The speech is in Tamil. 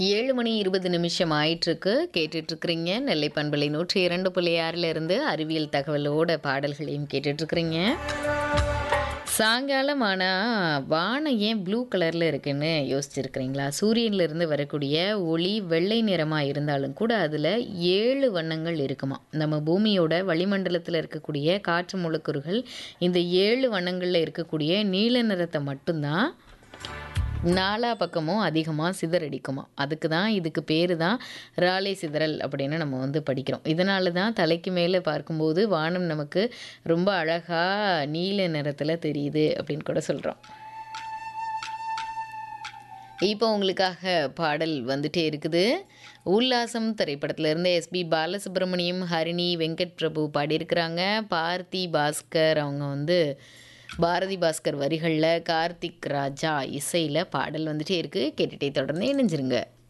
ஏழு மணி இருபது நிமிஷம் ஆயிட்டிருக்கு கேட்டுட்ருக்குறீங்க நெல்லை பண்பலை நூற்றி இரண்டு புள்ளி ஆறிலிருந்து அறிவியல் தகவலோட பாடல்களையும் கேட்டுட்ருக்குறீங்க சாயங்காலம் ஆனால் வானம் ஏன் ப்ளூ கலரில் இருக்குன்னு யோசிச்சிருக்கிறீங்களா சூரியன்லேருந்து வரக்கூடிய ஒளி வெள்ளை நிறமாக இருந்தாலும் கூட அதில் ஏழு வண்ணங்கள் இருக்குமா நம்ம பூமியோட வளிமண்டலத்தில் இருக்கக்கூடிய காற்று மூலக்கூறுகள் இந்த ஏழு வண்ணங்களில் இருக்கக்கூடிய நீல நிறத்தை மட்டும்தான் நாலா பக்கமும் அதிகமாக சிதறடிக்குமா அதுக்கு தான் இதுக்கு பேர் தான் ராலை சிதறல் அப்படின்னு நம்ம வந்து படிக்கிறோம் இதனால தான் தலைக்கு மேலே பார்க்கும்போது வானம் நமக்கு ரொம்ப அழகாக நீல நிறத்தில் தெரியுது அப்படின்னு கூட சொல்கிறோம் இப்போ உங்களுக்காக பாடல் வந்துட்டே இருக்குது உல்லாசம் திரைப்படத்திலிருந்து எஸ்பி பாலசுப்ரமணியம் ஹரிணி வெங்கட் பிரபு பாடியிருக்கிறாங்க பார்த்தி பாஸ்கர் அவங்க வந்து பாரதி பாஸ்கர் வரிகளில் கார்த்திக் ராஜா இசையில் பாடல் வந்துட்டே இருக்குது கேட்டுகிட்டே தொடர்ந்து இணைஞ்சிருங்க